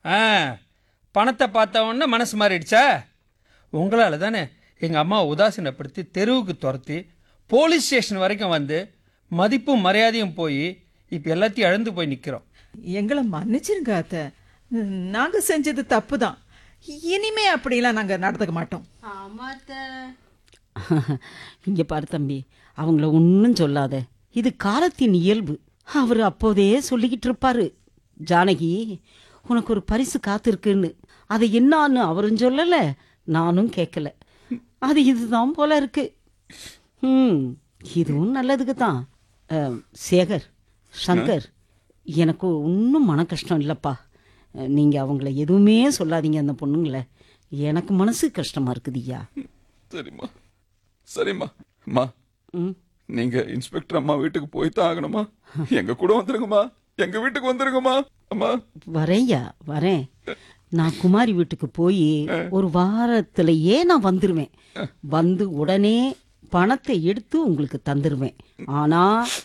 ஆ பணத்தை பார்த்த உடனே மனசு மாறிடுச்சா உங்களால் தானே எங்கள் அம்மாவை உதாசீனப்படுத்தி தெருவுக்கு துரத்தி போலீஸ் ஸ்டேஷன் வரைக்கும் வந்து மதிப்பும் மரியாதையும் போய் இப்போ எல்லாத்தையும் இழந்து போய் நிற்கிறோம் எங்களை மன்னிச்சிருங்க அத்தை நாங்க செஞ்சது தப்பு தான் இனிமே அப்படிலாம் நாங்க நடந்துக்க மாட்டோம் இங்கே பாரு தம்பி அவங்கள ஒன்றும் சொல்லாத இது காலத்தின் இயல்பு அவர் அப்போதே சொல்லிக்கிட்டு இருப்பாரு ஜானகி உனக்கு ஒரு பரிசு காத்திருக்குன்னு அது என்னான்னு அவரும் சொல்லல நானும் கேட்கல அது இதுதான் போல இருக்கு ம் இதுவும் நல்லதுக்கு தான் அஹ், சேகர் சங்கர் எனக்கு ஒன்றும் மன கஷ்டம் இல்லைப்பா அஹ், நீங்க அவங்கள எதுவுமே சொல்லாதீங்க அந்த பொண்ணுங்கள எனக்கு மனசு கஷ்டமா இருக்குதுய்யா சரிம்மா சரிம்மா அம்மா ம் நீங்க இன்ஸ்பெக்டர் அம்மா வீட்டுக்கு போய் தான் ஆகணுமா எங்க கூட வந்துருங்கம்மா எங்க வீட்டுக்கு வந்துருங்கம்மா அம்மா வரேன்யா வரேன் நான் குமாரி வீட்டுக்கு போய் ஒரு வாரத்திலேயே நான் வந்துருவேன் வந்து உடனே பணத்தை எடுத்து உங்களுக்கு தந்துருவேன் ஆனா